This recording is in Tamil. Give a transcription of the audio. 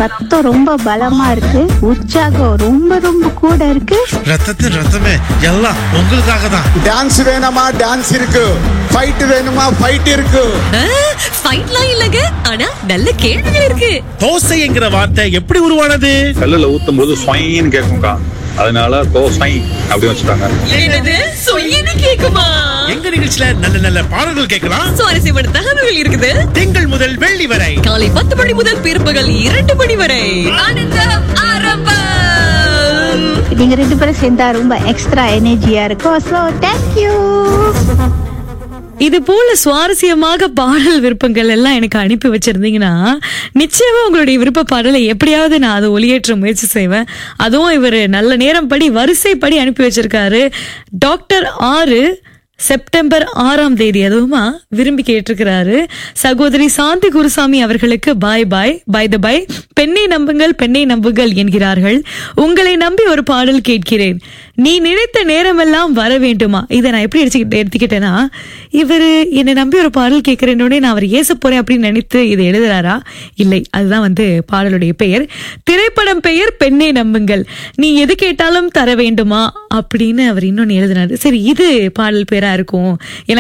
சத்தம் ரொம்ப பலமா இருக்கு உற்சாகம் ரொம்ப ரொம்ப கூட இருக்கு ரத்தத்தின் ரத்தமே எல்லாம் உங்களுக்காக தான் டான்ஸ் வேணுமா டான்ஸ் இருக்கு ஃபைட் வேணுமா ஃபைட் இருக்கு ஃபைட்லாம் இல்லங்க ஆனா நல்ல கேள்விகள் இருக்கு தோசைங்கிற வார்த்தை எப்படி உருவானது கல்லுல ஊத்தும் போது ஸ்வைன்னு கேட்கும்க்கா அதனால தோசை அப்படி வச்சுட்டாங்க என்னது சொயின்னு கேக்குமா எங்க நிகழ்ச்சியில நல்ல நல்ல பாடல்கள் கேட்கலாம் சுவாரஸ்யமான தகவல்கள் இருக்குது திங்கள் முதல் வெள்ளி வரை காலை பத்து மணி முதல் பிற்பகல் இரண்டு மணி வரை ஆனந்தம் ஆரம்பம் நீங்க ரெண்டு பேரும் சேர்ந்தா ரொம்ப எக்ஸ்ட்ரா எனர்ஜியா இருக்கும் ஸோ தேங்க்யூ இது போல சுவாரஸ்யமாக பாடல் விருப்பங்கள் எல்லாம் எனக்கு அனுப்பி வச்சிருந்தீங்கன்னா நிச்சயமா உங்களுடைய விருப்ப பாடலை எப்படியாவது நான் அதை ஒளியேற்ற முயற்சி செய்வேன் அதுவும் இவர் நல்ல நேரம் படி வரிசைப்படி அனுப்பி வச்சிருக்காரு டாக்டர் ஆறு செப்டம்பர் ஆறாம் தேதி அதுவுமா விரும்பி கேட்டிருக்கிறாரு சகோதரி சாந்தி குருசாமி அவர்களுக்கு பாய் பாய் பை த பை பெண்ணை நம்புங்கள் பெண்ணை நம்புங்கள் என்கிறார்கள் உங்களை நம்பி ஒரு பாடல் கேட்கிறேன் நீ நினைத்த நேரமெல்லாம் வர வேண்டுமா இதை நான் எப்படி எடுத்துக்கிட்டு எடுத்துக்கிட்டேன்னா இவர் என்னை நம்பி ஒரு பாடல் கேட்கிறேன்னோடனே நான் அவர் ஏச போறேன் அப்படின்னு நினைத்து இதை எழுதுறாரா இல்லை அதுதான் வந்து பாடலுடைய பெயர் திரைப்படம் பெயர் பெண்ணை நம்புங்கள் நீ எது கேட்டாலும் தர வேண்டுமா அப்படின்னு அவர் இன்னொன்னு எழுதினாரு சரி இது பாடல் பேரா இருக்கும் ஏன்னா